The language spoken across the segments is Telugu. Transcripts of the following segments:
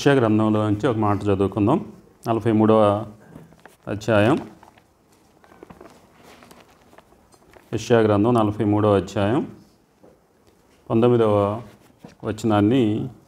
యెషయా గ్రంథంలో నుంచి ఒక మాట చదువుకుందాం నలభై మూడవ అధ్యాయం యెషయా గ్రంథం నలభై మూడవ అధ్యాయం పంతొమ్మిదవ వచనాన్ని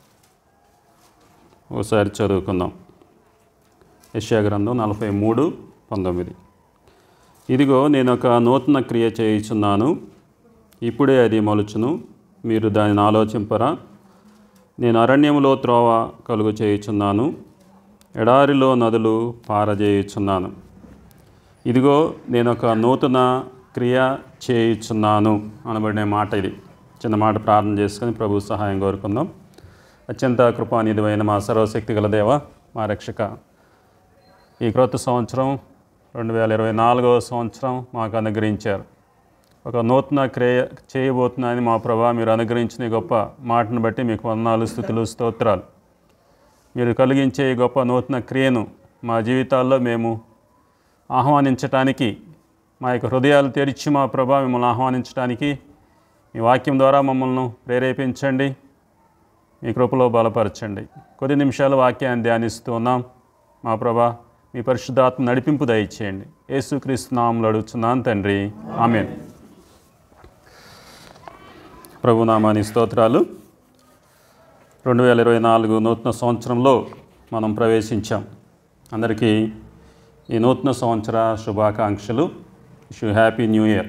ఒకసారి చదువుకుందాం యెషయా గ్రంథం నలభై మూడు పంతొమ్మిది ఇదిగో నేను ఒక నూతన క్రియ చేయుచున్నాను ఇప్పుడే అది మొలుచును మీరు దానిని ఆలోచింపరా నేను అరణ్యములో త్రోవ కలుగు చేయుచున్నాను ఎడారిలో నదులు పారజేయుచున్నాను ఇదిగో నేను ఒక నూతన క్రియ చేయుచున్నాను అనబడిన మాట ఇది చిన్న మాట ప్రార్థన చేసుకొని ప్రభు సహాయం కోరుకుందాం అత్యంత కృపానిధివైన మా సర్వశక్తి గల దేవ మా రక్షక ఈ క్రొత్త సంవత్సరం రెండు వేల ఇరవై నాలుగవ సంవత్సరం మాకు అనుగ్రహించారు ఒక నూతన క్రియ చేయబోతున్నాయని మా ప్రభా మీరు అనుగ్రహించిన ఈ గొప్ప మాటను బట్టి మీకు వందనాలు స్థుతులు స్తోత్రాలు మీరు కలిగించే ఈ గొప్ప నూతన క్రియను మా జీవితాల్లో మేము ఆహ్వానించటానికి మా యొక్క హృదయాలు తెరిచి మా ప్రభా మిమ్మల్ని ఆహ్వానించడానికి మీ వాక్యం ద్వారా మమ్మల్ని ప్రేరేపించండి మీ కృపలో బలపరచండి కొద్ది నిమిషాలు వాక్యాన్ని ధ్యానిస్తూ ఉన్నాం మా ప్రభా మీ పరిశుద్ధాత్మ నడిపింపు దయచేయండి యేసుక్రీస్తు నామంలో అడుగుతున్నాను తండ్రి ఆమెన్ ప్రభునామాని స్తోత్రాలు రెండు వేల ఇరవై నాలుగు నూతన సంవత్సరంలో మనం ప్రవేశించాం అందరికీ ఈ నూతన సంవత్సర శుభాకాంక్షలు షు హ్యాపీ న్యూ ఇయర్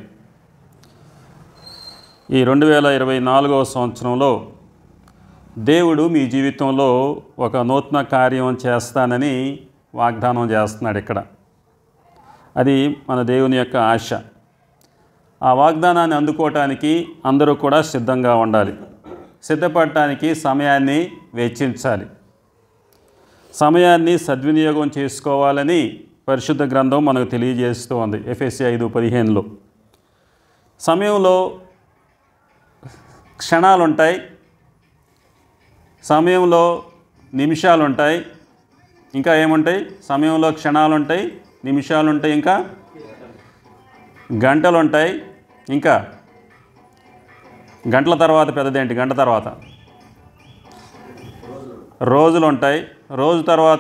ఈ రెండు వేల ఇరవై నాలుగవ సంవత్సరంలో దేవుడు మీ జీవితంలో ఒక నూతన కార్యం చేస్తానని వాగ్దానం చేస్తున్నాడు ఇక్కడ అది మన దేవుని యొక్క ఆశ ఆ వాగ్దానాన్ని అందుకోవటానికి అందరూ కూడా సిద్ధంగా ఉండాలి సిద్ధపడటానికి సమయాన్ని వెచ్చించాలి సమయాన్ని సద్వినియోగం చేసుకోవాలని పరిశుద్ధ గ్రంథం మనకు తెలియజేస్తూ ఉంది ఎఫ్ఎస్సి ఐదు పదిహేనులో సమయంలో క్షణాలు ఉంటాయి సమయంలో నిమిషాలు ఉంటాయి ఇంకా ఏముంటాయి సమయంలో క్షణాలు ఉంటాయి నిమిషాలు ఉంటాయి ఇంకా గంటలు ఉంటాయి ఇంకా గంటల తర్వాత పెద్దదేంటి గంట తర్వాత రోజులు ఉంటాయి రోజు తర్వాత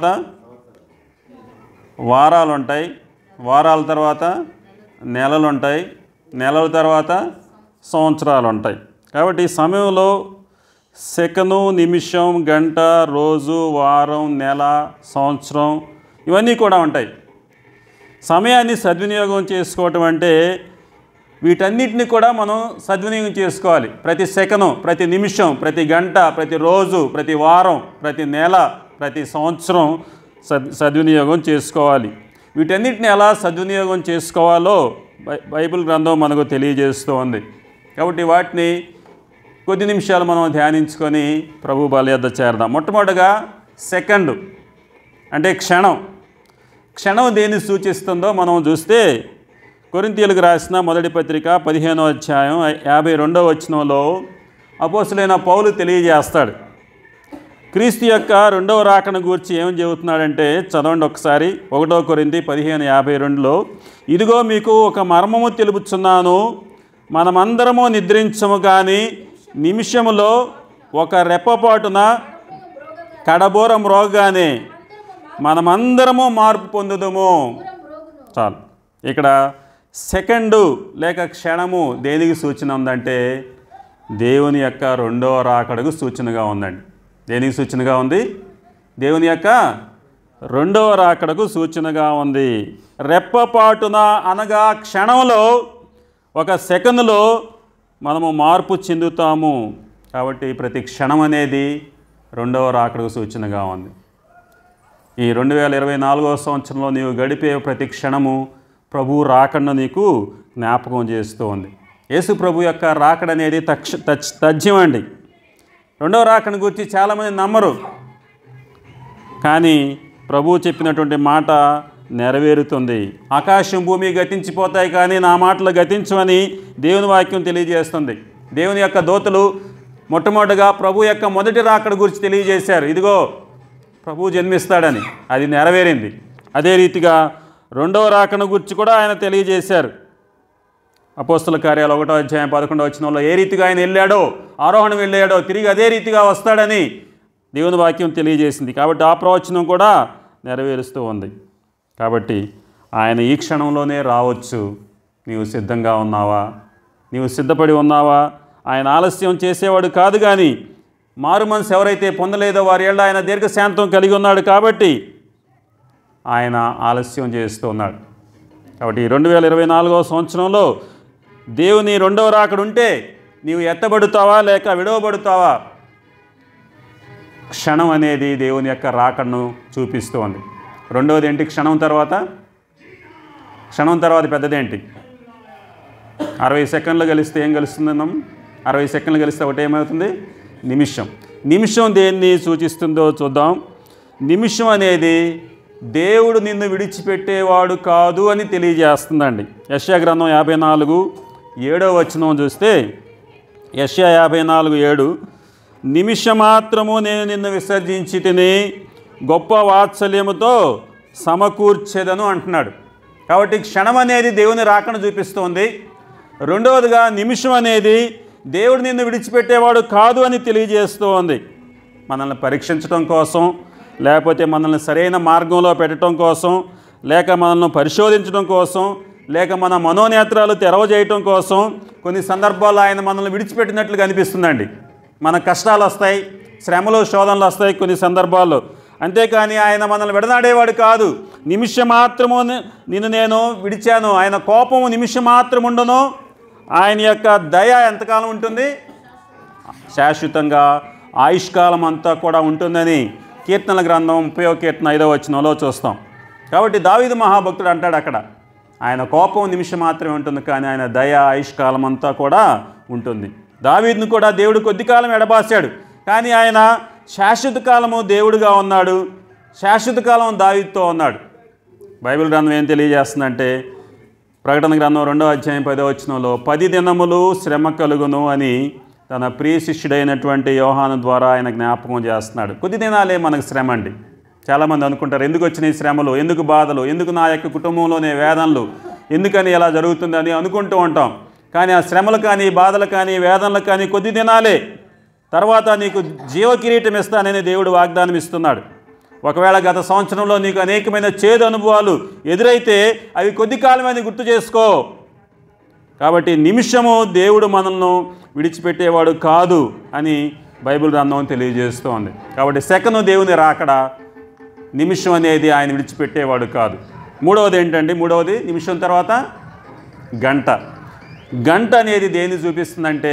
వారాలు ఉంటాయి వారాల తర్వాత నెలలు ఉంటాయి నెలల తర్వాత సంవత్సరాలు ఉంటాయి కాబట్టి ఈ సమయంలో సెకను నిమిషం గంట రోజు వారం నెల సంవత్సరం ఇవన్నీ కూడా ఉంటాయి సమయాన్ని సద్వినియోగం చేసుకోవటం అంటే వీటన్నిటిని కూడా మనం సద్వినియోగం చేసుకోవాలి ప్రతి సెకను ప్రతి నిమిషం ప్రతి గంట ప్రతి రోజు ప్రతి వారం ప్రతి నెల ప్రతి సంవత్సరం సద్ సద్వినియోగం చేసుకోవాలి వీటన్నిటిని ఎలా సద్వినియోగం చేసుకోవాలో బై బైబిల్ గ్రంథం మనకు తెలియజేస్తూ ఉంది కాబట్టి వాటిని కొద్ది నిమిషాలు మనం ధ్యానించుకొని ప్రభు బలయద్ద చేరదాం మొట్టమొదటిగా సెకండ్ అంటే క్షణం క్షణం దేన్ని సూచిస్తుందో మనం చూస్తే కొరింతీయులకు రాసిన మొదటి పత్రిక పదిహేనో అధ్యాయం యాభై రెండో వచనంలో అపోసులైన పౌలు తెలియజేస్తాడు క్రీస్తు యొక్క రెండవ రాకను గూర్చి ఏం చెబుతున్నాడంటే చదవండి ఒకసారి ఒకటో కొరింది పదిహేను యాభై రెండులో ఇదిగో మీకు ఒక మర్మము తెలుపుచున్నాను మనమందరము నిద్రించము కానీ నిమిషములో ఒక రెప్పపాటున కడబోరం రోగానే మనమందరము మార్పు పొందుదము చాలు ఇక్కడ సెకండు లేక క్షణము దేనికి సూచన ఉందంటే దేవుని యొక్క రెండవ రాకడకు సూచనగా ఉందండి దేనికి సూచనగా ఉంది దేవుని యొక్క రెండవ రాకడకు సూచనగా ఉంది రెప్పపాటున అనగా క్షణంలో ఒక సెకండ్లో మనము మార్పు చెందుతాము కాబట్టి ప్రతి క్షణం అనేది రెండవ రాకడకు సూచనగా ఉంది ఈ రెండు వేల ఇరవై నాలుగవ సంవత్సరంలో నీవు గడిపే ప్రతి క్షణము ప్రభు రాకడను నీకు జ్ఞాపకం చేస్తూ ఉంది యేసు ప్రభు యొక్క రాకడ అనేది తక్ష తచ్ తథ్యం అండి రెండవ రాకడ గురించి చాలామంది నమ్మరు కానీ ప్రభు చెప్పినటువంటి మాట నెరవేరుతుంది ఆకాశం భూమి గతించిపోతాయి కానీ నా మాటలు గతించమని దేవుని వాక్యం తెలియజేస్తుంది దేవుని యొక్క దోతలు మొట్టమొదటిగా ప్రభు యొక్క మొదటి రాకడ గురించి తెలియజేశారు ఇదిగో ప్రభు జన్మిస్తాడని అది నెరవేరింది అదే రీతిగా రెండవ రాకడ గురించి కూడా ఆయన తెలియజేశారు అపోస్తుల కార్యాలు ఒకటో అధ్యాయం పదకొండవ వచనంలో ఏ రీతిగా ఆయన వెళ్ళాడో ఆరోహణ వెళ్ళాడో తిరిగి అదే రీతిగా వస్తాడని దేవుని వాక్యం తెలియజేసింది కాబట్టి ఆ ప్రవచనం కూడా నెరవేరుస్తూ ఉంది కాబట్టి ఆయన ఈ క్షణంలోనే రావచ్చు నీవు సిద్ధంగా ఉన్నావా నీవు సిద్ధపడి ఉన్నావా ఆయన ఆలస్యం చేసేవాడు కాదు కానీ మారు మనసు ఎవరైతే పొందలేదో వారి ఏళ్ళ ఆయన దీర్ఘశాంతం కలిగి ఉన్నాడు కాబట్టి ఆయన ఆలస్యం చేస్తూ ఉన్నాడు కాబట్టి రెండు వేల ఇరవై నాలుగవ సంవత్సరంలో దేవుని రెండవ రాకడ ఉంటే నీవు ఎత్తబడుతావా లేక విడవబడుతావా క్షణం అనేది దేవుని యొక్క రాకడను చూపిస్తోంది రెండవది ఏంటి క్షణం తర్వాత క్షణం తర్వాత పెద్దదేంటి అరవై సెకండ్లు కలిస్తే ఏం కలుస్తుందన్నాం అరవై సెకండ్లు కలిస్తే ఒకటి ఏమవుతుంది నిమిషం నిమిషం దేన్ని సూచిస్తుందో చూద్దాం నిమిషం అనేది దేవుడు నిన్ను విడిచిపెట్టేవాడు కాదు అని తెలియజేస్తుందండి యశ్యా గ్రంథం యాభై నాలుగు ఏడో వచనం చూస్తే యశ్యా యాభై నాలుగు ఏడు నిమిషమాత్రము నేను నిన్ను విసర్జించి తిని గొప్ప వాత్సల్యముతో సమకూర్చెదను అంటున్నాడు కాబట్టి క్షణం అనేది దేవుని రాకను చూపిస్తోంది రెండవదిగా నిమిషం అనేది దేవుడు నిన్ను విడిచిపెట్టేవాడు కాదు అని తెలియజేస్తూ ఉంది మనల్ని పరీక్షించడం కోసం లేకపోతే మనల్ని సరైన మార్గంలో పెట్టడం కోసం లేక మనల్ని పరిశోధించడం కోసం లేక మన మనోనేత్రాలు తెరవజేయటం కోసం కొన్ని సందర్భాల్లో ఆయన మనల్ని విడిచిపెట్టినట్లుగా అనిపిస్తుందండి మన కష్టాలు వస్తాయి శ్రమలు శోధనలు వస్తాయి కొన్ని సందర్భాల్లో అంతేకాని ఆయన మనల్ని విడనాడేవాడు కాదు నిమిషం మాత్రము నిన్ను నేను విడిచాను ఆయన కోపము నిమిషం మాత్రం ఉండను ఆయన యొక్క దయ ఎంతకాలం ఉంటుంది శాశ్వతంగా ఆయుష్కాలం అంతా కూడా ఉంటుందని కీర్తనల గ్రంథం ముప్పై కీర్తన ఐదవ వచనంలో చూస్తాం కాబట్టి దావీదు మహాభక్తుడు అంటాడు అక్కడ ఆయన కోపం నిమిషం మాత్రమే ఉంటుంది కానీ ఆయన దయ ఆయుష్కాలం అంతా కూడా ఉంటుంది దావీదును కూడా దేవుడు కొద్ది కాలం ఎడబాసాడు కానీ ఆయన శాశ్వత కాలము దేవుడుగా ఉన్నాడు శాశ్వత కాలం దావీదుతో ఉన్నాడు బైబిల్ గ్రంథం ఏం తెలియజేస్తుందంటే ప్రకటన గ్రంథం రెండవ అధ్యాయం పదో వచనంలో పది దినములు శ్రమ కలుగును అని తన ప్రియ శిష్యుడైనటువంటి యోహాను ద్వారా ఆయన జ్ఞాపకం చేస్తున్నాడు కొద్ది దినాలే మనకు శ్రమ అండి చాలామంది అనుకుంటారు ఎందుకు వచ్చిన ఈ శ్రమలు ఎందుకు బాధలు ఎందుకు నా యొక్క కుటుంబంలోనే వేదనలు ఎందుకని ఇలా జరుగుతుందని అనుకుంటూ ఉంటాం కానీ ఆ శ్రమలు కానీ బాధలు కానీ వేదనలు కానీ కొద్ది దినాలే తర్వాత నీకు జీవ కిరీటం ఇస్తానని దేవుడు వాగ్దానం ఇస్తున్నాడు ఒకవేళ గత సంవత్సరంలో నీకు అనేకమైన చేదు అనుభవాలు ఎదురైతే అవి కొద్ది కాలమని గుర్తు చేసుకో కాబట్టి నిమిషము దేవుడు మనల్ని విడిచిపెట్టేవాడు కాదు అని బైబిల్ గ్రంథం తెలియజేస్తోంది కాబట్టి సెకను దేవుని రాకడ నిమిషం అనేది ఆయన విడిచిపెట్టేవాడు కాదు మూడవది ఏంటండి మూడవది నిమిషం తర్వాత గంట గంట అనేది దేన్ని చూపిస్తుందంటే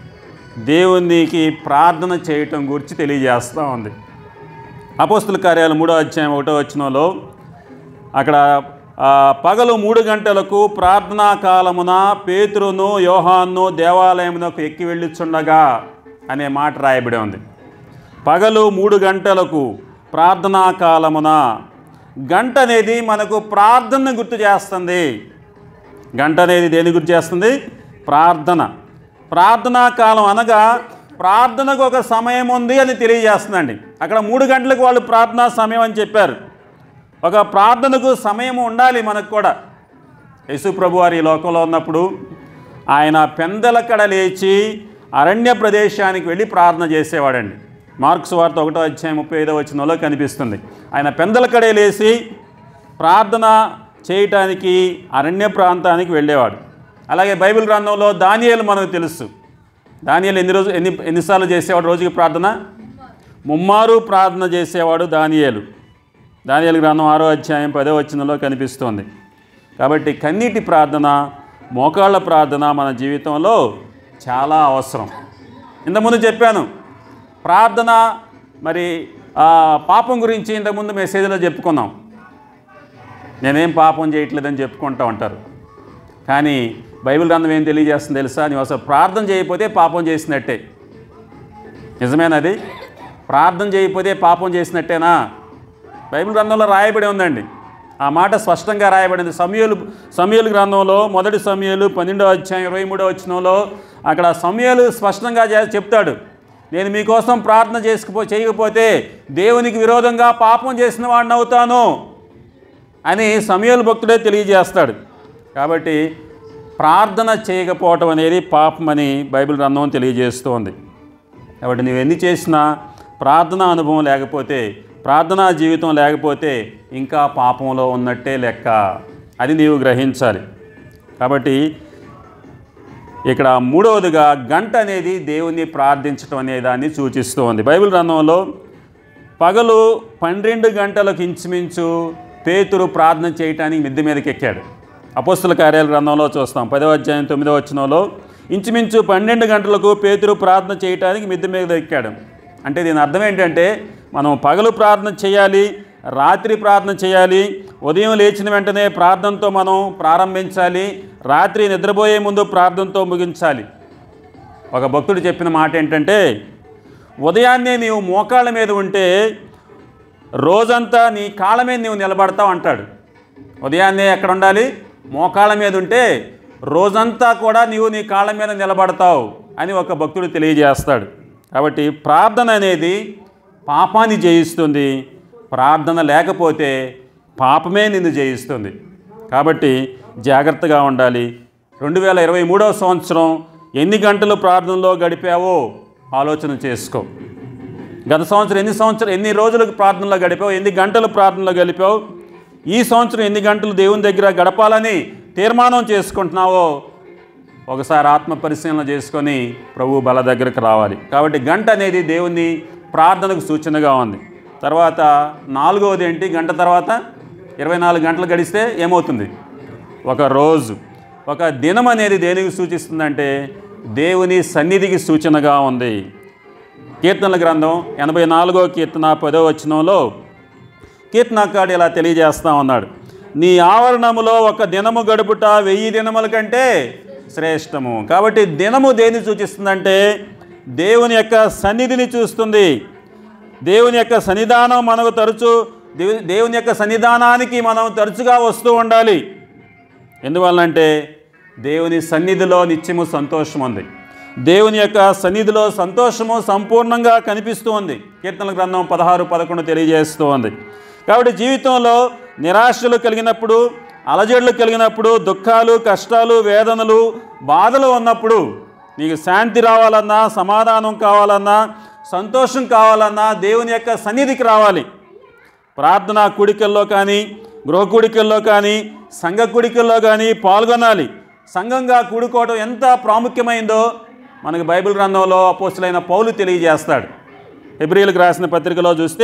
దేవునికి ప్రార్థన చేయటం గురించి తెలియజేస్తూ ఉంది అపోస్తుల కార్యాలు మూడో అధ్యాయం ఒకటో వచనంలో అక్కడ ఆ, పగలు మూడు గంటలకు ప్రార్థనా కాలమున పేతురును యోహాన్ను దేవాలయమునకు ఎక్కి వెళ్ళిచుండగా అనే మాట రాయబడి ఉంది పగలు మూడు గంటలకు ప్రార్థనా కాలమున గంట అనేది మనకు ప్రార్థనను గుర్తు చేస్తుంది గంట అనేది దేని గుర్తు చేస్తుంది ప్రార్థన ప్రార్థనా కాలం అనగా ప్రార్థనకు ఒక సమయం ఉంది అని తెలియజేస్తుందండి అక్కడ మూడు గంటలకు వాళ్ళు ప్రార్థనా సమయం అని చెప్పారు ఒక ప్రార్థనకు సమయం ఉండాలి మనకు కూడా యేసు ప్రభు వారి ఈ లోకంలో ఉన్నప్పుడు ఆయన పెందలకడ లేచి అరణ్య ప్రదేశానికి వెళ్ళి ప్రార్థన చేసేవాడండి మార్క్స్ వార్త ఒకటో అధ్యాయం ముప్పై ఐదో వచనంలో కనిపిస్తుంది ఆయన పెందలకడే లేచి ప్రార్థన చేయటానికి అరణ్య ప్రాంతానికి వెళ్ళేవాడు అలాగే బైబిల్ గ్రంథంలో దానియేలు మనకు తెలుసు దానియేలు ఎన్ని రోజు ఎన్ని ఎన్నిసార్లు చేసేవాడు రోజుకి ప్రార్థన ముమ్మారు ప్రార్థన చేసేవాడు దానియేలు దానియేలు గ్రంథం ఆరో అధ్యాయం పదో వచనంలో కనిపిస్తోంది కాబట్టి కన్నీటి ప్రార్థన మోకాళ్ళ ప్రార్థన మన జీవితంలో చాలా అవసరం ఇంతకుముందు చెప్పాను ప్రార్థన మరి ఆ, పాపం గురించి ఇంతకుముందు మెసేజ్లో చెప్పుకున్నాం నేనేం పాపం చేయట్లేదని చెప్పుకుంటూ ఉంటారు కానీ బైబిల్ గ్రంథం ఏం తెలియజేస్తుంది తెలుసా నువ్వు అసలు ప్రార్థన చేయకపోతే పాపం చేసినట్టే నిజమేనది ప్రార్థన చేయకపోతే పాపం చేసినట్టేనా బైబిల్ గ్రంథంలో రాయబడి ఉందండి ఆ మాట స్పష్టంగా రాయబడింది సమయలు సమయలు గ్రంథంలో మొదటి సమయలు పన్నెండో అధ్యాయం ఇరవై మూడో వచనంలో అక్కడ సమయలు స్పష్టంగా చే- చెప్తాడు నేను మీకోసం ప్రార్థన చేసుకుపో చేయకపోతే దేవునికి విరోధంగా పాపం చేసిన వాడిని అవుతాను అని సమయలు భక్తుడే తెలియజేస్తాడు కాబట్టి ప్రార్థన చేయకపోవటం అనేది పాపం అని బైబిల్ గ్రంథం తెలియజేస్తోంది కాబట్టి నువ్వు ఎన్ని చేసినా ప్రార్థనా అనుభవం లేకపోతే ప్రార్థనా జీవితం లేకపోతే ఇంకా పాపంలో ఉన్నట్టే లెక్క అది నీవు గ్రహించాలి కాబట్టి ఇక్కడ మూడవదిగా గంట అనేది దేవుణ్ణి ప్రార్థించటం అనే దాన్ని సూచిస్తోంది బైబిల్ గ్రంథంలో పగలు పన్నెండు గంటలకు ఇంచుమించు పేతురు ప్రార్థన చేయటానికి మిద్దె మీదకి ఎక్కాడు అపోస్తుల కార్యాల గ్రంథంలో చూస్తాం పదవ అధ్యాయం తొమ్మిదవ వచనంలో ఇంచుమించు పన్నెండు గంటలకు పేతురు ప్రార్థన చేయటానికి మిద్దె మీద ఎక్కాడు అంటే దీని అర్థం ఏంటంటే మనం పగలు ప్రార్థన చేయాలి రాత్రి ప్రార్థన చేయాలి ఉదయం లేచిన వెంటనే ప్రార్థనతో మనం ప్రారంభించాలి రాత్రి నిద్రపోయే ముందు ప్రార్థనతో ముగించాలి ఒక భక్తుడు చెప్పిన మాట ఏంటంటే ఉదయాన్నే నీవు మోకాళ్ళ మీద ఉంటే రోజంతా నీ కాళ్ళ మీద నీవు నిలబడతావు అంటాడు ఉదయాన్నే ఎక్కడ ఉండాలి మోకాళ్ళ మీద ఉంటే రోజంతా కూడా నీవు నీ కాళ్ళ మీద నిలబడతావు అని ఒక భక్తుడు తెలియజేస్తాడు కాబట్టి ప్రార్థన అనేది పాపాన్ని జయిస్తుంది ప్రార్థన లేకపోతే పాపమే నిన్ను జయిస్తుంది కాబట్టి జాగ్రత్తగా ఉండాలి రెండు వేల ఇరవై మూడవ సంవత్సరం ఎన్ని గంటలు ప్రార్థనలో గడిపావో ఆలోచన చేసుకో గత సంవత్సరం ఎన్ని సంవత్సరం ఎన్ని రోజులకు ప్రార్థనలో గడిపావు ఎన్ని గంటలు ప్రార్థనలో గడిపావు ఈ సంవత్సరం ఎన్ని గంటలు దేవుని దగ్గర గడపాలని తీర్మానం చేసుకుంటున్నావో ఒకసారి ఆత్మ పరిశీలన చేసుకొని ప్రభు బల దగ్గరకు రావాలి కాబట్టి గంట అనేది దేవుని ప్రార్థనకు సూచనగా ఉంది తర్వాత నాలుగవది ఏంటి గంట తర్వాత ఇరవై నాలుగు గంటలు గడిస్తే ఏమవుతుంది ఒక రోజు ఒక దినం అనేది దేనికి సూచిస్తుందంటే దేవుని సన్నిధికి సూచనగా ఉంది కీర్తనల గ్రంథం ఎనభై నాలుగో కీర్తన పదో వచనంలో కీర్తనకాడు ఇలా తెలియజేస్తా ఉన్నాడు నీ ఆవరణములో ఒక దినము గడుపుట వెయ్యి దినముల కంటే శ్రేష్టము కాబట్టి దినము దేన్ని సూచిస్తుందంటే దేవుని యొక్క సన్నిధిని చూస్తుంది దేవుని యొక్క సన్నిధానం మనకు తరచు దేవు- దేవుని యొక్క సన్నిధానానికి మనం తరచుగా వస్తూ ఉండాలి ఎందువల్లంటే దేవుని సన్నిధిలో నిత్యము సంతోషం ఉంది దేవుని యొక్క సన్నిధిలో సంతోషము సంపూర్ణంగా కనిపిస్తూ ఉంది కీర్తనల గ్రంథం పదహారు పదకొండు తెలియజేస్తూ ఉంది కాబట్టి జీవితంలో నిరాశలు కలిగినప్పుడు అలజడులు కలిగినప్పుడు దుఃఖాలు కష్టాలు వేదనలు బాధలు ఉన్నప్పుడు నీకు శాంతి రావాలన్నా సమాధానం కావాలన్నా సంతోషం కావాలన్నా దేవుని యొక్క సన్నిధికి రావాలి ప్రార్థనా కూడికల్లో కానీ గృహ కూడికల్లో కానీ సంఘ కూడికల్లో కానీ పాల్గొనాలి సంఘంగా కూడుకోవడం ఎంత ప్రాముఖ్యమైందో మనకు బైబిల్ గ్రంథంలో అపోస్తులైన పౌలు తెలియజేస్తాడు ఎబ్రిలకు రాసిన పత్రికలో చూస్తే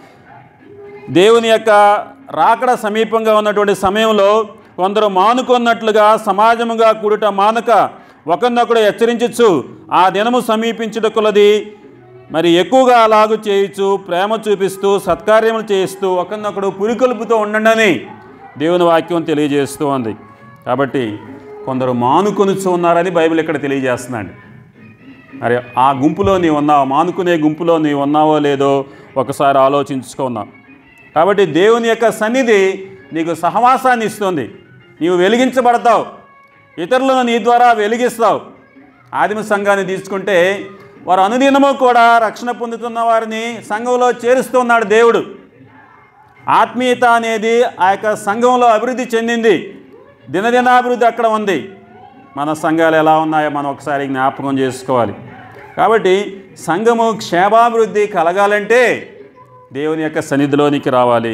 దేవుని యొక్క రాకడ సమీపంగా ఉన్నటువంటి సమయంలో కొందరు మానుకున్నట్లుగా సమాజముగా కూడుట మానక ఒకరినొకడు హెచ్చరించచ్చు ఆ దినము సమీపించుట కొలది మరి ఎక్కువగా అలాగు చేయొచ్చు ప్రేమ చూపిస్తూ సత్కార్యములు చేయిస్తూ ఒకరినొకడు పురికొల్పుతూ ఉండండి దేవుని వాక్యం తెలియజేస్తూ ఉంది కాబట్టి కొందరు మానుకొనుచు ఉన్నారని బైబిల్ ఇక్కడ తెలియజేస్తున్నాడు మరి ఆ గుంపులో నీవు ఉన్నావు మానుకునే గుంపులో నీవు ఉన్నావో లేదో ఒకసారి ఆలోచించుకున్నావు కాబట్టి దేవుని యొక్క సన్నిధి నీకు సహవాసాన్ని ఇస్తుంది నీవు వెలిగించబడతావు ఇతరులను నీ ద్వారా వెలిగిస్తావు ఆదిమ సంఘాన్ని తీసుకుంటే వారు అనుదినము కూడా రక్షణ పొందుతున్న వారిని సంఘంలో చేరుస్తున్నాడు దేవుడు ఆత్మీయత అనేది ఆ యొక్క సంఘంలో అభివృద్ధి చెందింది దినదినాభివృద్ధి అక్కడ ఉంది మన సంఘాలు ఎలా ఉన్నాయో మనం ఒకసారి జ్ఞాపకం చేసుకోవాలి కాబట్టి సంఘము క్షేమాభివృద్ధి కలగాలంటే దేవుని యొక్క సన్నిధిలోనికి రావాలి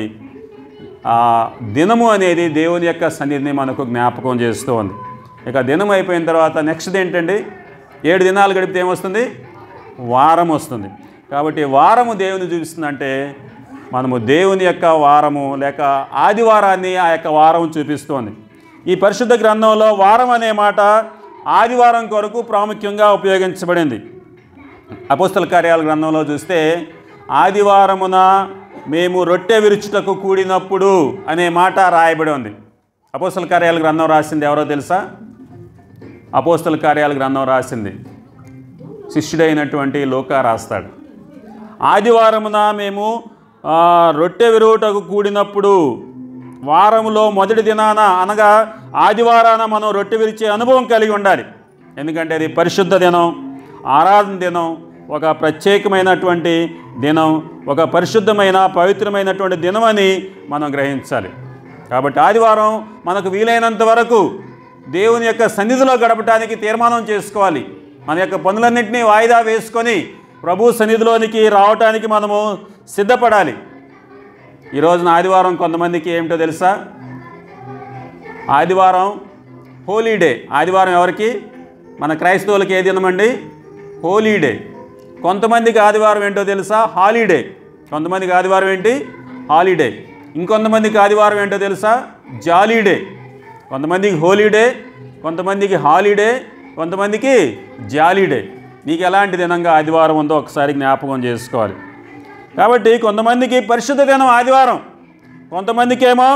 ఆ దినము అనేది దేవుని యొక్క సన్నిధిని మనకు జ్ఞాపకం చేస్తూ ఉంది ఇక దినం అయిపోయిన తర్వాత నెక్స్ట్ ఏంటండి ఏడు దినాలు గడిపితే ఏమొస్తుంది వారం వస్తుంది కాబట్టి వారము దేవుని చూపిస్తుందంటే మనము దేవుని యొక్క వారము లేక ఆదివారాన్ని ఆ యొక్క వారం చూపిస్తోంది ఈ పరిశుద్ధ గ్రంథంలో వారం అనే మాట ఆదివారం కొరకు ప్రాముఖ్యంగా ఉపయోగించబడింది అపోస్తల కార్యాల గ్రంథంలో చూస్తే ఆదివారమున మేము రొట్టె విరుచుటకు కూడినప్పుడు అనే మాట రాయబడి ఉంది అపోస్తల కార్యాల గ్రంథం రాసింది ఎవరో తెలుసా అపోస్తల కార్యాల గ్రంథం రాసింది శిష్యుడైనటువంటి లోకా రాస్తాడు ఆదివారమున మేము ఆ, రొట్టె విరువుటకు కూడినప్పుడు వారములో మొదటి దినాన అనగా ఆదివారాన మనం రొట్టె విరిచే అనుభవం కలిగి ఉండాలి ఎందుకంటే అది పరిశుద్ధ దినం ఆరాధన దినం ఒక ప్రత్యేకమైనటువంటి దినం ఒక పరిశుద్ధమైన పవిత్రమైనటువంటి దినం అని మనం గ్రహించాలి కాబట్టి ఆదివారం మనకు వీలైనంత వరకు దేవుని యొక్క సన్నిధిలో గడపడానికి తీర్మానం చేసుకోవాలి మన యొక్క పనులన్నింటినీ వాయిదా వేసుకొని ప్రభు సన్నిధిలోనికి రావటానికి మనము సిద్ధపడాలి ఈ రోజున ఆదివారం కొంతమందికి ఏమిటో తెలుసా ఆదివారం హోలీ డే ఆదివారం ఎవరికి మన క్రైస్తవులకి ఏ దినమండి హోలీ డే కొంతమందికి ఆదివారం ఏంటో తెలుసా హాలిడే కొంతమందికి ఆదివారం ఏంటి హాలిడే ఇంకొంతమందికి ఆదివారం ఏంటో తెలుసా జాలీడే కొంతమందికి హోలీడే కొంతమందికి హాలిడే కొంతమందికి జాలీడే నీకు ఎలాంటి దినంగా ఆదివారం ఉందో ఒకసారి జ్ఞాపకం చేసుకోవాలి కాబట్టి కొంతమందికి పరిశుద్ధ దినం ఆదివారం కొంతమందికి ఏమో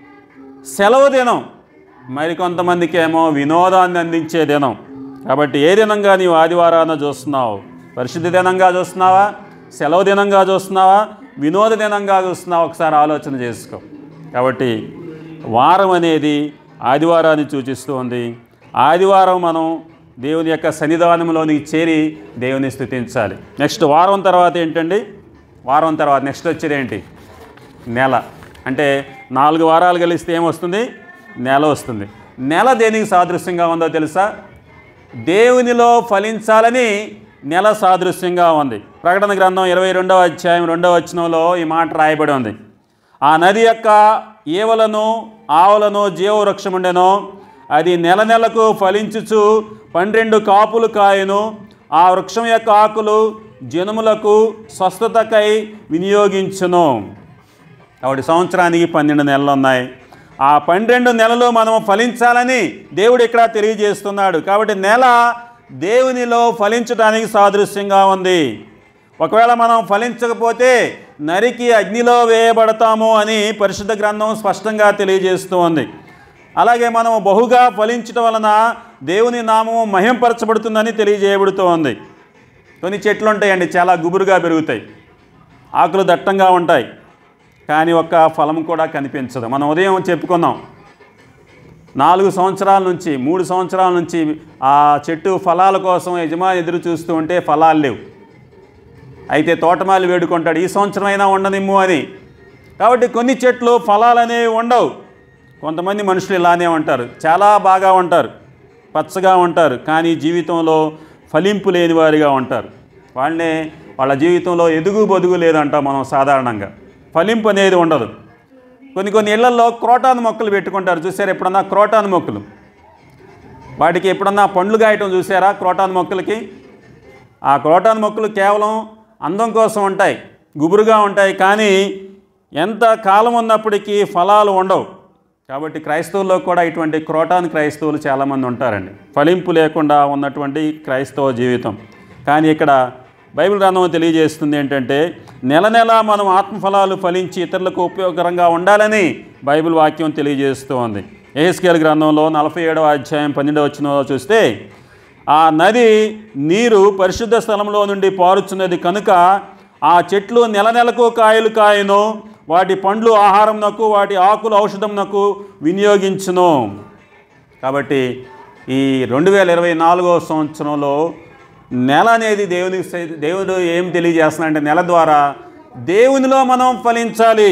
సెలవు దినం మరి కొంతమందికి ఏమో వినోదాన్ని అందించే దినం కాబట్టి ఏ దినంగా నీవు ఆదివారాన చూస్తున్నావు పరిశుద్ధ దినంగా చూస్తున్నావా సెలవు దినంగా చూస్తున్నావా వినోద దినంగా చూస్తున్నావా ఒకసారి ఆలోచన చేసుకో కాబట్టి వారం అనేది ఆదివారాన్ని సూచిస్తుంది ఆదివారం మనం దేవుని యొక్క సన్నిధానంలోనికి చేరి దేవుని స్థుతించాలి నెక్స్ట్ వారం తర్వాత ఏంటండి వారం తర్వాత నెక్స్ట్ వచ్చేది ఏంటి నెల అంటే నాలుగు వారాలు కలిస్తే ఏమొస్తుంది నెల వస్తుంది నెల దేనికి సాదృశ్యంగా ఉందో తెలుసా దేవునిలో ఫలించాలని నెల సాదృశ్యంగా ఉంది ప్రకటన గ్రంథం ఇరవై రెండవ అధ్యాయం రెండవ వచనంలో ఈ మాట రాయబడి ఉంది ఆ నది యొక్క ఏవలను ఆవులను జీవవృక్షముండెనో అది నెల నెలకు ఫలించుచు పన్నెండు కాపులు కాయను ఆ వృక్షం యొక్క ఆకులు జనములకు స్వస్థతకై వినియోగించును కాబట్టి సంవత్సరానికి పన్నెండు నెలలు ఉన్నాయి ఆ పన్నెండు నెలలు మనం ఫలించాలని దేవుడు ఇక్కడ తెలియజేస్తున్నాడు కాబట్టి నెల దేవునిలో ఫలించడానికి సాదృశ్యంగా ఉంది ఒకవేళ మనం ఫలించకపోతే నరికి అగ్నిలో వేయబడతాము అని పరిశుద్ధ గ్రంథం స్పష్టంగా తెలియజేస్తూ ఉంది అలాగే మనం బహుగా ఫలించడం వలన దేవుని నామము మహింపరచబడుతుందని తెలియజేయబడుతూ ఉంది కొన్ని చెట్లు ఉంటాయండి చాలా గుబురుగా పెరుగుతాయి ఆకులు దట్టంగా ఉంటాయి కానీ ఒక్క ఫలం కూడా కనిపించదు మనం ఉదయం చెప్పుకున్నాం నాలుగు సంవత్సరాల నుంచి మూడు సంవత్సరాల నుంచి ఆ చెట్టు ఫలాల కోసం యజమాని ఎదురు చూస్తూ ఉంటే ఫలాలు లేవు అయితే తోటమాలి వేడుకుంటాడు ఈ సంవత్సరం అయినా ఉండనిమ్ము అని కాబట్టి కొన్ని చెట్లు ఫలాలు అనేవి ఉండవు కొంతమంది మనుషులు ఇలానే ఉంటారు చాలా బాగా ఉంటారు పచ్చగా ఉంటారు కానీ జీవితంలో ఫలింపు లేని వారిగా ఉంటారు వాళ్ళనే వాళ్ళ జీవితంలో ఎదుగు బొదుగు లేదంటాం మనం సాధారణంగా ఫలింపు అనేది ఉండదు కొన్ని కొన్ని ఇళ్లలో క్రోటాన్ మొక్కలు పెట్టుకుంటారు చూసారు ఎప్పుడన్నా క్రోటాన్ మొక్కలు వాటికి ఎప్పుడన్నా పండ్లు గాయటం చూసారా క్రోటాన్ మొక్కలకి ఆ క్రోటాన్ మొక్కలు కేవలం అందం కోసం ఉంటాయి గుబురుగా ఉంటాయి కానీ ఎంత కాలం ఉన్నప్పటికీ ఫలాలు ఉండవు కాబట్టి క్రైస్తవుల్లో కూడా ఇటువంటి క్రోటాన్ క్రైస్తవులు చాలామంది ఉంటారండి ఫలింపు లేకుండా ఉన్నటువంటి క్రైస్తవ జీవితం కానీ ఇక్కడ బైబిల్ గ్రంథం తెలియజేస్తుంది ఏంటంటే నెల నెల మనం ఆత్మఫలాలు ఫలించి ఇతరులకు ఉపయోగకరంగా ఉండాలని బైబిల్ వాక్యం తెలియజేస్తూ ఉంది ఏహెస్కేల్ గ్రంథంలో నలభై ఏడవ అధ్యాయం పన్నెండవ వచ్చిన చూస్తే ఆ నది నీరు పరిశుద్ధ స్థలంలో నుండి పారుచున్నది కనుక ఆ చెట్లు నెల నెలకు కాయలు కాయను వాటి పండ్లు ఆహారంనకు వాటి ఆకులు ఔషధంనకు వినియోగించును కాబట్టి ఈ రెండు వేల ఇరవై నాలుగో సంవత్సరంలో నెల అనేది దేవునికి సై- దేవుడు ఏం తెలియజేస్తున్నాడంటే నెల ద్వారా దేవునిలో మనం ఫలించాలి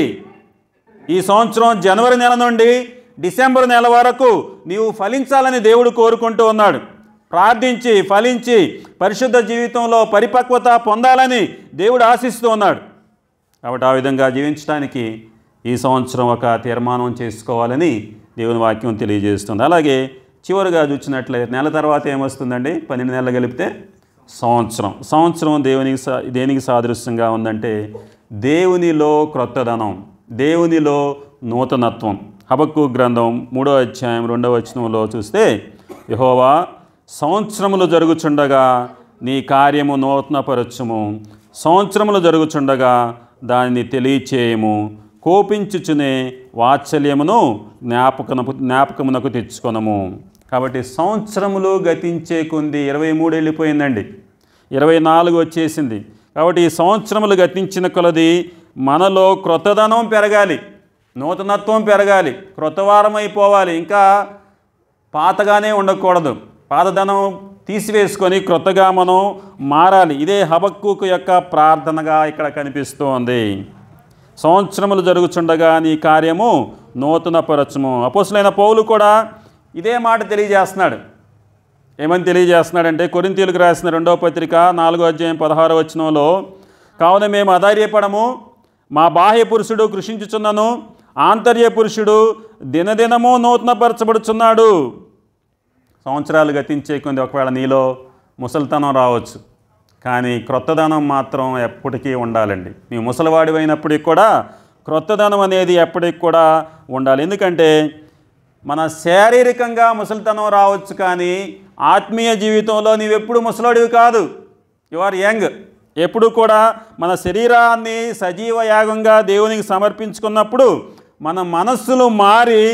ఈ సంవత్సరం జనవరి నెల నుండి డిసెంబర్ నెల వరకు నీవు ఫలించాలని దేవుడు కోరుకుంటూ ఉన్నాడు ప్రార్థించి ఫలించి పరిశుద్ధ జీవితంలో పరిపక్వత పొందాలని దేవుడు ఆశిస్తూ ఉన్నాడు కాబట్టి ఆ విధంగా జీవించడానికి ఈ సంవత్సరం ఒక తీర్మానం చేసుకోవాలని దేవుని వాక్యం తెలియజేస్తుంది అలాగే చివరిగా చూసినట్లయితే నెల తర్వాత ఏమొస్తుందండి పన్నెండు నెలలు కలిపితే సంవత్సరం సంవత్సరం దేవునికి సా దేనికి సాదృశ్యంగా ఉందంటే దేవునిలో క్రొత్తదనం దేవునిలో నూతనత్వం హబక్కు గ్రంథం మూడో అధ్యాయం రెండవ వచనంలో చూస్తే యహోవా సంవత్సరములు జరుగుచుండగా నీ కార్యము నూతనపరచుము సంవత్సరములు జరుగుచుండగా దానిని తెలియచేయము కోపించుచునే వాత్సల్యమును జ్ఞాపకనపు జ్ఞాపకమునకు తెచ్చుకొనము కాబట్టి సంవత్సరములు గతించే కొంది ఇరవై మూడు వెళ్ళిపోయిందండి ఇరవై నాలుగు వచ్చేసింది కాబట్టి ఈ సంవత్సరములు గతించిన కొలది మనలో క్రొత్తదనం పెరగాలి నూతనత్వం పెరగాలి క్రొత్తవారం అయిపోవాలి ఇంకా పాతగానే ఉండకూడదు పాతదనం తీసివేసుకొని క్రొత్తగా మనం మారాలి ఇదే హబక్కుకు యొక్క ప్రార్థనగా ఇక్కడ కనిపిస్తోంది సంవత్సరములు జరుగుచుండగా నీ కార్యము నూతన పరచము అపోసులైన పౌలు కూడా ఇదే మాట తెలియజేస్తున్నాడు ఏమని తెలియజేస్తున్నాడంటే కొరింతీలకు రాసిన రెండవ పత్రిక నాలుగో అధ్యాయం పదహారో వచనంలో కావున మేము అధైర్యపడము మా బాహ్య పురుషుడు కృషించుచున్నను ఆంతర్య పురుషుడు దినదినము నూతనపరచబడుచున్నాడు సంవత్సరాలు గతించే కొంది ఒకవేళ నీలో ముసలితనం రావచ్చు కానీ క్రొత్తదనం మాత్రం ఎప్పటికీ ఉండాలండి నీ ముసలివాడి అయినప్పటికి కూడా క్రొత్తదనం అనేది ఎప్పటికి కూడా ఉండాలి ఎందుకంటే మన శారీరకంగా ముసలితనం రావచ్చు కానీ ఆత్మీయ జీవితంలో నీవెప్పుడు ముసలోడివి కాదు యు ఆర్ యంగ్ ఎప్పుడు కూడా మన శరీరాన్ని సజీవ యాగంగా దేవునికి సమర్పించుకున్నప్పుడు మన మనస్సులు మారి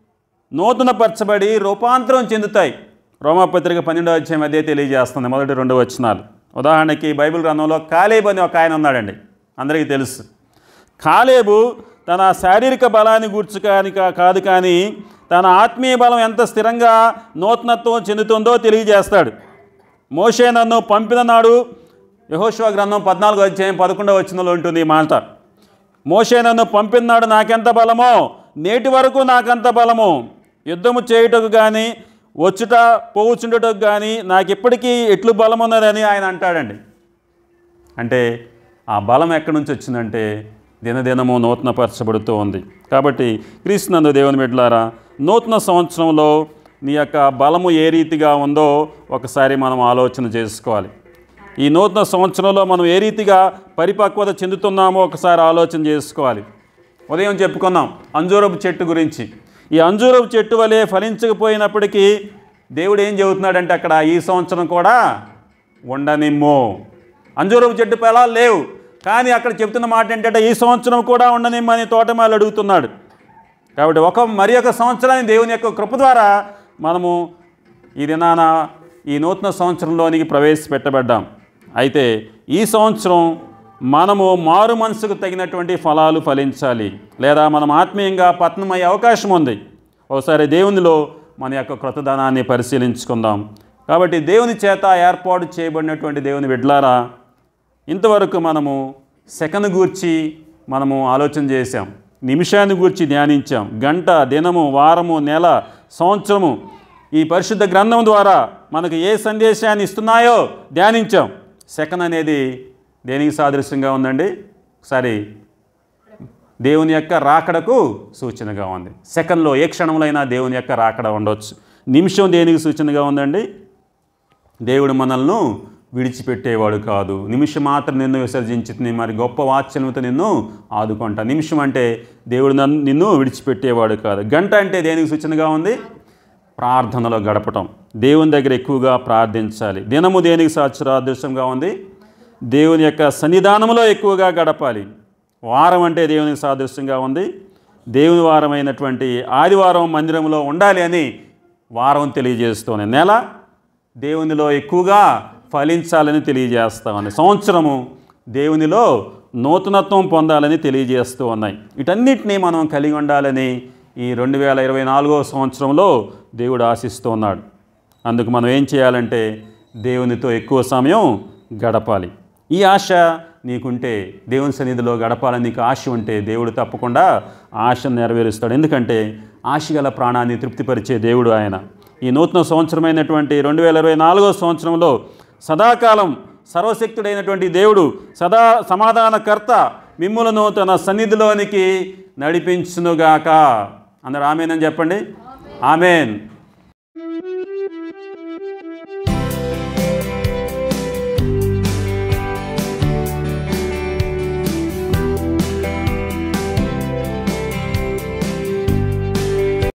నూతనపరచబడి రూపాంతరం చెందుతాయి రోమాపత్రిక పన్నెండో అధ్యాయం అదే తెలియజేస్తుంది మొదటి రెండు వచనాలు ఉదాహరణకి బైబిల్ గ్రంథంలో కాలేబు అని ఒక ఆయన ఉన్నాడండి అందరికీ తెలుసు కాలేబు తన శారీరక బలాన్ని గూర్చి కానీ కా- కాదు కానీ తన ఆత్మీయ బలం ఎంత స్థిరంగా నూతనత్వం చెందుతుందో తెలియజేస్తాడు మోషే నన్ను పంపిన నాడు యహోశివ గ్రంథం పద్నాలుగో అధ్యాయం పదకొండవ వచనంలో ఉంటుంది ఈ మాట మోషే నన్ను పంపినాడు నాకెంత బలమో నేటి వరకు నాకంత బలము యుద్ధము చేయుటకు కానీ వచ్చుట పోవుచుండుటకు కానీ నాకు ఇప్పటికీ ఎట్లు బలం ఉన్నదని ఆయన అంటాడండి అంటే ఆ బలం ఎక్కడి నుంచి వచ్చిందంటే దినదినము నూతనపరచబడుతూ ఉంది కాబట్టి క్రీస్తునందు దేవుని బిడ్డలారా నూతన సంవత్సరంలో నీ యొక్క బలము ఏ రీతిగా ఉందో ఒకసారి మనం ఆలోచన చేసుకోవాలి ఈ నూతన సంవత్సరంలో మనం ఏ రీతిగా పరిపక్వత చెందుతున్నామో ఒకసారి ఆలోచన చేసుకోవాలి ఉదయం చెప్పుకున్నాం అంజూరపు చెట్టు గురించి ఈ అంజూరపు చెట్టు వలె ఫలించకపోయినప్పటికీ దేవుడు ఏం చెబుతున్నాడంటే అక్కడ ఈ సంవత్సరం కూడా ఉండనిమ్ము అంజూరపు చెట్టు పొలాలు లేవు కానీ అక్కడ చెప్తున్న మాట ఏంటంటే ఈ సంవత్సరం కూడా ఉండనిమ్మని తోటమాలు అడుగుతున్నాడు కాబట్టి ఒక మరి ఒక సంవత్సరాన్ని దేవుని యొక్క కృప ద్వారా మనము ఈ దినాన ఈ నూతన సంవత్సరంలోనికి ప్రవేశపెట్టబడ్డాం అయితే ఈ సంవత్సరం మనము మారు మనసుకు తగినటువంటి ఫలాలు ఫలించాలి లేదా మనం ఆత్మీయంగా పతనమయ్యే అవకాశం ఉంది ఒకసారి దేవునిలో మన యొక్క కృతదానాన్ని పరిశీలించుకుందాం కాబట్టి దేవుని చేత ఏర్పాటు చేయబడినటువంటి దేవుని బిడ్లారా ఇంతవరకు మనము సెకండ్ గూర్చి మనము ఆలోచన చేశాం నిమిషాన్ని గూర్చి ధ్యానించాం గంట దినము వారము నెల సంవత్సరము ఈ పరిశుద్ధ గ్రంథం ద్వారా మనకు ఏ సందేశాన్ని ఇస్తున్నాయో ధ్యానించాం సెకండ్ అనేది దేనికి సాదృశ్యంగా ఉందండి ఒకసారి దేవుని యొక్క రాకడకు సూచనగా ఉంది సెకండ్లో ఏ క్షణంలో అయినా దేవుని యొక్క రాకడ ఉండొచ్చు నిమిషం దేనికి సూచనగా ఉందండి దేవుడు మనల్ని విడిచిపెట్టేవాడు కాదు నిమిషం మాత్రం నిన్ను విసర్జించి మరి గొప్ప వాత్సల్యంతో నిన్ను ఆదుకుంటా నిమిషం అంటే దేవుడు నన్ను నిన్ను విడిచిపెట్టేవాడు కాదు గంట అంటే దేనికి సూచనగా ఉంది ప్రార్థనలో గడపటం దేవుని దగ్గర ఎక్కువగా ప్రార్థించాలి దినము దేనికి సాక్షరాదృశ్యంగా ఉంది దేవుని యొక్క సన్నిధానంలో ఎక్కువగా గడపాలి వారం అంటే దేవునికి సాదృశ్యంగా ఉంది దేవుని వారం అయినటువంటి ఆదివారం మందిరంలో ఉండాలి అని వారం తెలియజేస్తూనే నెల దేవునిలో ఎక్కువగా ఫలించాలని తెలియజేస్తా ఉంది సంవత్సరము దేవునిలో నూతనత్వం పొందాలని తెలియజేస్తూ ఉన్నాయి వీటన్నిటినీ మనం కలిగి ఉండాలని ఈ రెండు వేల ఇరవై నాలుగో సంవత్సరంలో దేవుడు ఆశిస్తూ ఉన్నాడు అందుకు మనం ఏం చేయాలంటే దేవునితో ఎక్కువ సమయం గడపాలి ఈ ఆశ నీకుంటే దేవుని సన్నిధిలో గడపాలని నీకు ఆశ ఉంటే దేవుడు తప్పకుండా ఆశను నెరవేరుస్తాడు ఎందుకంటే ఆశ గల ప్రాణాన్ని తృప్తిపరిచే దేవుడు ఆయన ఈ నూతన సంవత్సరమైనటువంటి రెండు వేల ఇరవై నాలుగో సంవత్సరంలో సదాకాలం సర్వశక్తుడైనటువంటి దేవుడు సదా సమాధానకర్త మిమ్ములను తన సన్నిధిలోనికి నడిపించునుగాక అందరు ఆమెనని చెప్పండి ఆమెన్